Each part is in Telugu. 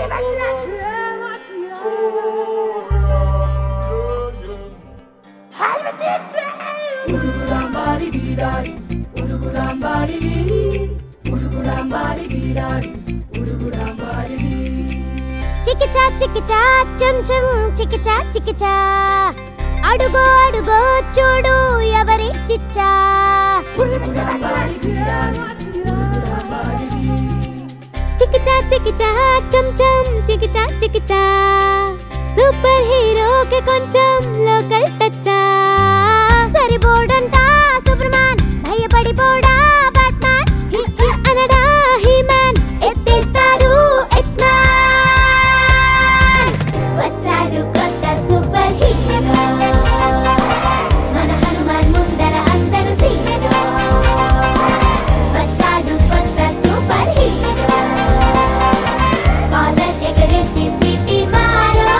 ఉరుగురాంబారి వీరాడి ఉరుగురాంబారి వీరి ఉరుగురాంబారి వీరాడి ఉరుగురాంబారి వీరి చికిచా చికిచా చం చం చికిచా చికిచా అడుగో అడుగో చూడు ఎవరి చిచ్చా ఉరుగురాంబారి వీరాడి ఉరుగురాంబారి వీరి చికిచా చికిచా చం చం చికిచా చికిచా సూపర్ హీరోకి కొంచెం లోకల్ టచ్చా సరిపోడంట సూపర్ మ్యాన్ భయపడిపోడా బ్యాట్మ్యాన్ హి హి అనడా హీ మ్యాన్ ఎత్తేస్తాడు ఎక్స్ మ్యాన్ వచ్చాడు కొత్త సూపర్ హీరో మన హనుమాన్ ముందర అందరూ సీరో వచ్చాడు కొత్త సూపర్ హీరో కాలర్ ఎగరేసి సిటీ మారో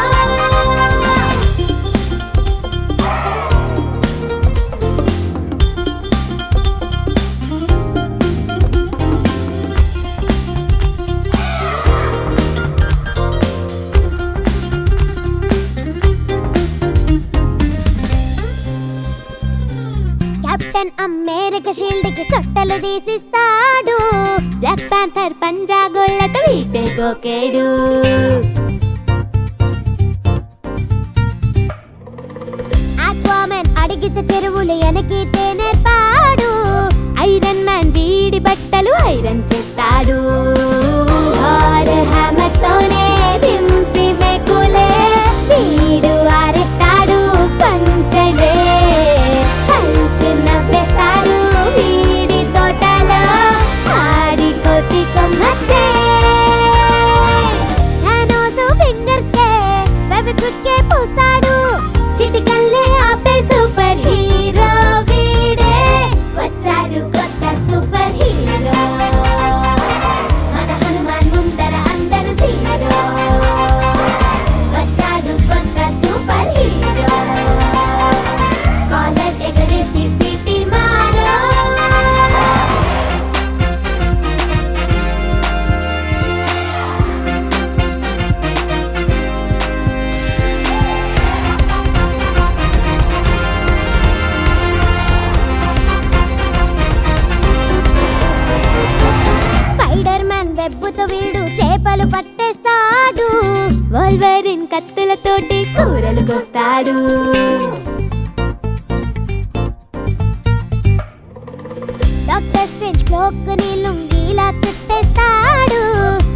కెప్టెన్ అమెరికా షీల్డ్ కి సొట్టలు తీసిస్తాడు బ్లాక్ ప్యాంథర్ పంజా గొళ్ళతో వీటే గోకేడు ఆక్వామెన్ అడిగితే చెరువులు ఎనకితే నేర్పాడు ఐరన్ మ్యాన్ వీడి బట్టలు ఐరన్ చేస్తాడు హారర్ హ్యామర్ తోనే దింపి మెకులే వీడు ఆరేస్తాడు పంచలే హల్క్ నవ్వేస్తాడు వీడి తోటలో ఆడి కోతి కొమ్మచ్చే థానోస్ ఫింగర్స్ కే ఫెవిక్విక్ కే పూస్తాడు చిటికల్లే ఆపే సూపర్ హీరో వీడే వచ్చాడు కొత్త సూపర్ హీరో మన హనుమాన్ ముందర అందరూ సీరో వచ్చాడు కొత్త సూపర్ హీరో కాలర్ ఎగరేసి సిటీ మారో స్పైడర్ మ్యాన్ వెబ్బుతో వీడు చేపలు పట్టేస్తాడు వల్వరిన్ కత్తులతోటి కూరలు కోస్తాడు డాక్టర్ స్ట్రేంజ్ క్లోక్ ని లుంగీలా చుట్టేస్తాడు